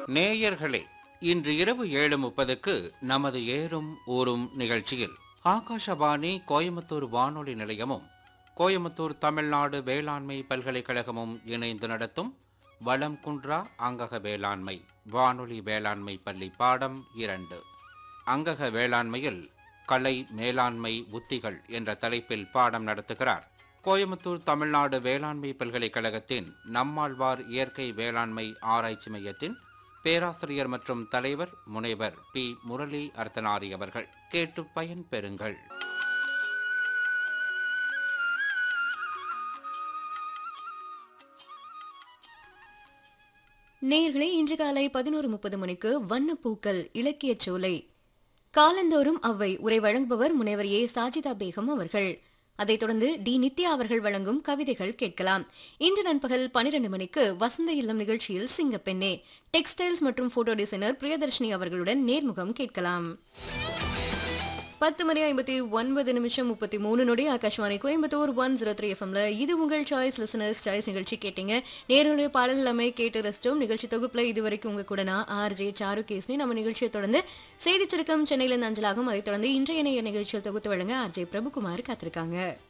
நேயர்களே இன்று இரவு ஏழு முப்பதுக்கு நமது ஏறும் ஊரும் நிகழ்ச்சியில் ஆகாஷவாணி கோயம்புத்தூர் வானொலி நிலையமும் கோயம்புத்தூர் தமிழ்நாடு வேளாண்மை பல்கலைக்கழகமும் இணைந்து நடத்தும் வளம் குன்றா அங்கக வேளாண்மை வானொலி வேளாண்மை பள்ளி பாடம் இரண்டு அங்கக வேளாண்மையில் கலை மேலாண்மை உத்திகள் என்ற தலைப்பில் பாடம் நடத்துகிறார் கோயம்புத்தூர் தமிழ்நாடு வேளாண்மை பல்கலைக்கழகத்தின் நம்மாழ்வார் இயற்கை வேளாண்மை ஆராய்ச்சி மையத்தின் பேராசிரியர் மற்றும் தலைவர் முனைவர் பி முரளி அர்த்தனாரி அவர்கள் கேட்டு பயன் பெறுங்கள் நேயர்களே இன்று காலை பதினோரு முப்பது மணிக்கு வண்ணப்பூக்கள் இலக்கியச் சோலை காலந்தோறும் அவ்வை உரை வழங்குபவர் முனைவர் ஏ சாஜிதா பேகம் அவர்கள் அதைத் தொடர்ந்து டி நித்யா அவர்கள் வழங்கும் கவிதைகள் கேட்கலாம் இன்று நண்பகல் பனிரெண்டு மணிக்கு வசந்த இல்லம் நிகழ்ச்சியில் சிங்கப்பெண்ணே டெக்ஸ்டைல்ஸ் மற்றும் போட்டோ டிசைனர் பிரியதர்ஷினி அவர்களுடன் நேர்முகம் கேட்கலாம் பத்து மணி ஐம்பத்தி ஒன்பது நிமிஷம் முப்பத்தி மூணு நொடி Akashvani Coimbatore one zero three எஃப்எம்ல இது உங்கள் சாய்ஸ் லிசனர்ஸ் சாய்ஸ் நிகழ்ச்சி கேட்டீங்க நேருடைய பாடல் எல்லாமே கேட்டு ரசிச்சோம் நிகழ்ச்சி தொகுப்புல இது வரைக்கும் உங்க கூட நான் ஆர் ஜே சாரு கேஸ்னி நம்ம நிகழ்ச்சியை தொடர்ந்து செய்தி சுருக்கம் சென்னையிலிருந்து அஞ்சலாகும் அதைத் தொடர்ந்து இன்றைய நேய நிகழ்ச்சியில் தொகுத்து வழங்க ஆர் ஜே பிரபுகுமார் காத்திருக்காங்க